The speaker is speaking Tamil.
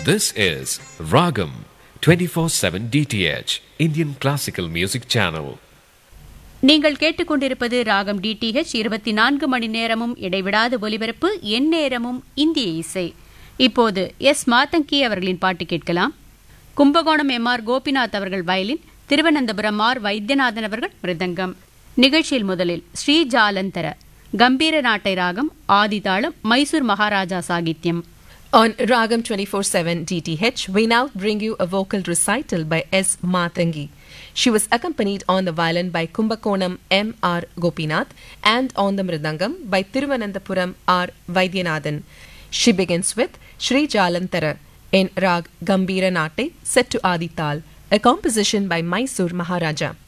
This is Ragam 24/7 DTH Indian Classical Music Channel. நீங்கள் கேட்டுக்கொண்டிருப்பது ராகம் டிடிஹெச் இருபத்தி நான்கு மணி நேரமும் இடைவிடாத ஒலிபரப்பு என் நேரமும் இந்திய இசை இப்போது எஸ் மாதங்கி அவர்களின் பாட்டு கேட்கலாம் கும்பகோணம் எம் ஆர் கோபிநாத் அவர்கள் வயலின் திருவனந்தபுரம் ஆர் வைத்தியநாதன் அவர்கள் மிருதங்கம் நிகழ்ச்சியில் முதலில் ஸ்ரீ ஜாலந்தர கம்பீர நாட்டை ராகம் ஆதிதாளம் Mysore Maharaja சாகித்யம் On Ragam 24/7 DTH, we now bring you a vocal recital by S. Matangi. She was accompanied on the violin by Kumbakonam M. R. Gopinath and on the mridangam by Thiruvananthapuram R. Vaidyanathan. She begins with Sri Jalantara in Rag Gambira Nate set to Adi Tal, a composition by Mysore Maharaja.